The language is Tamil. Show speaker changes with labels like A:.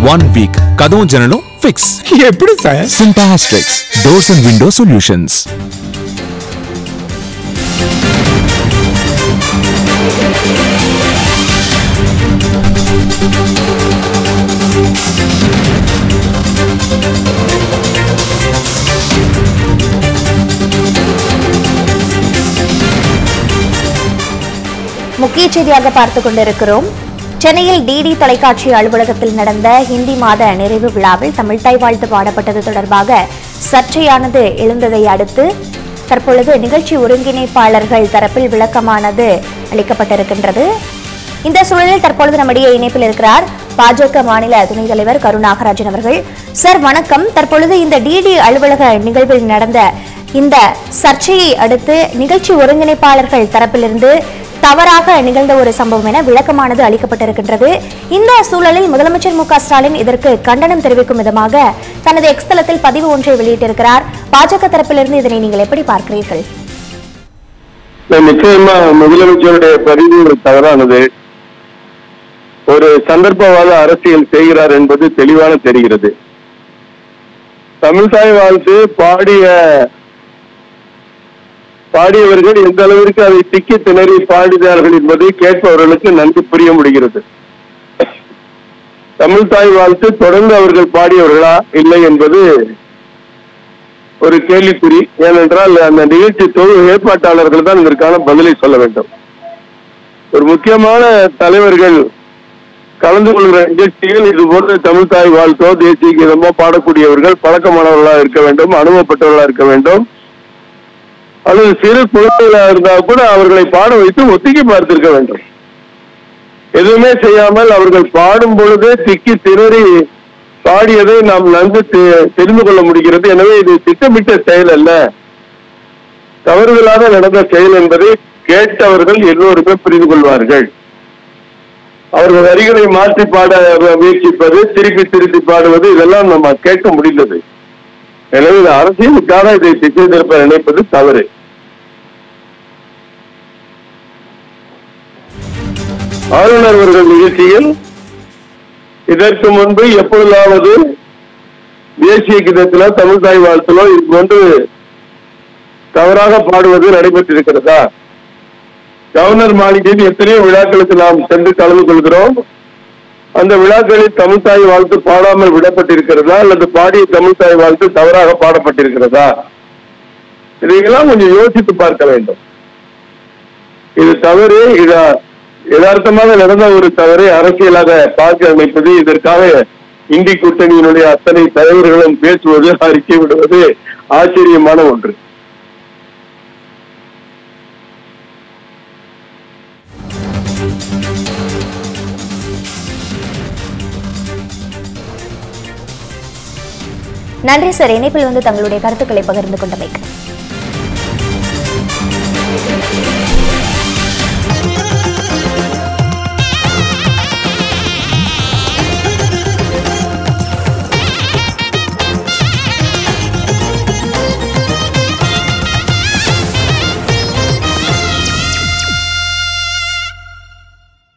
A: ஒன் வீக் கதவும் ஜன்னலும் ஃபிக்ஸ்
B: எப்படி சார்
A: சிண்டாஸ்ட்ரிக்ஸ் டோர்ஸ் அண்ட் விண்டோ சொல்யூஷன்ஸ்
C: முக்கிய செய்தியாக பார்த்துக் கொண்டிருக்கிறோம் சென்னையில் டிடி தொலைக்காட்சி அலுவலகத்தில் நடந்த ஹிந்தி மாத நிறைவு விழாவில் தமிழ் தாய் வாழ்த்து பாடப்பட்டது தொடர்பாக சர்ச்சையானது எழுந்ததை அடுத்து தற்பொழுது நிகழ்ச்சி ஒருங்கிணைப்பாளர்கள் தரப்பில் விளக்கமானது அளிக்கப்பட்டிருக்கின்றது இந்த சூழலில் தற்பொழுது நம்முடைய இணைப்பில் இருக்கிறார் பாஜக மாநில துணைத் தலைவர் கருணாகராஜன் அவர்கள் சார் வணக்கம் தற்பொழுது இந்த டிடி அலுவலக நிகழ்வில் நடந்த இந்த சர்ச்சையை அடுத்து நிகழ்ச்சி ஒருங்கிணைப்பாளர்கள் தரப்பிலிருந்து தவறாக நிகழ்ந்த ஒரு சம்பவம் என விளக்கமானது அளிக்கப்பட்டிருக்கின்றது இந்த சூழலில் முதலமைச்சர் மு க ஸ்டாலின் இதற்கு கண்டனம் தெரிவிக்கும் விதமாக தனது எக்ஸ் தளத்தில் பதிவு ஒன்றை வெளியிட்டிருக்கிறார் பாஜக தரப்பிலிருந்து இதனை நீங்கள் எப்படி பார்க்கிறீர்கள்
D: நிச்சயமா முதலமைச்சருடைய பதிவு தவறானது ஒரு சந்தர்ப்பவாத அரசியல் செய்கிறார் என்பது தெளிவான தெரிகிறது தமிழ்தாய் வாழ்த்து பாடிய பாடியவர்கள் எந்த அளவிற்கு அதை திக்கி திணறி பாடினார்கள் என்பதை கேட்பவர்களுக்கு நன்கு புரிய முடிகிறது தமிழ்தாய் வாழ்த்து தொடர்ந்து அவர்கள் பாடியவர்களா இல்லை என்பது ஒரு கேள்விக்குறி ஏனென்றால் அந்த நிகழ்ச்சி தொழில் ஏற்பாட்டாளர்கள் தான் இதற்கான பதிலை சொல்ல வேண்டும் ஒரு முக்கியமான தலைவர்கள் கலந்து கொள்கிற நிகழ்ச்சியில் இது போன்ற தமிழ் தாய் வாழ்த்தோ தேசிய கீதமோ பாடக்கூடியவர்கள் பழக்கமானவர்களாக இருக்க வேண்டும் அனுபவப்பட்டவர்களாக இருக்க வேண்டும் அல்லது சிறு குழந்தைகளாக இருந்தால் கூட அவர்களை பாட வைத்து ஒத்திகை பார்த்திருக்க வேண்டும் எதுவுமே செய்யாமல் அவர்கள் பாடும் பொழுது திக்கி திணறி பாடியதை நாம் நன்கு தெ- தெரிந்து கொள்ள முடிகிறது எனவே இது திட்டமிட்ட செயல் அல்ல தவறுதலாக நடந்த செயல் என்பதை கேட்டவர்கள் எல்லோருமே புரிந்து கொள்வார்கள் அவர்கள் வரிகளை மாற்றி பாட முயற்சிப்பது திருப்பி திருப்பி பாடுவது இதெல்லாம் நம்ம கேட்க முடிந்தது எனவே இது அரசியலுக்காக இதை திசை திருப்ப நினைப்பது தவறு ஆளுநர் அவர்கள் நிகழ்ச்சியில் இதற்கு முன்பு எப்பொழுதாவது தேசிய கீதத்திலோ தமிழ் தாய் வாழ்த்திலோ இது போன்று தவறாக பாடுவது நடைபெற்றிருக்கிறதா கவர்னர் மாளிகையில் எத்தனையோ விழாக்களுக்கு நாம் சென்று கலந்து கொள்கிறோம் அந்த விழாக்களில் தமிழ் தாய் வாழ்த்து பாடாமல் விடப்பட்டிருக்கிறதா அல்லது பாடிய தமிழ் தாய் வாழ்த்து தவறாக பாடப்பட்டிருக்கிறதா இதையெல்லாம் கொஞ்சம் யோசித்து பார்க்க வேண்டும் இது தவறு இத யதார்த்தமாக நடந்த ஒரு தவறை அரசியலாக பார்க்க அமைப்பது இதற்காக இந்தி கூட்டணியினுடைய அத்தனை தலைவர்களும் பேசுவது அறிக்கை விடுவது ஆச்சரியமான ஒன்று
C: நன்றி சார் இணைப்பில் வந்து தங்களுடைய கருத்துக்களை பகிர்ந்து கொண்டமைக்கு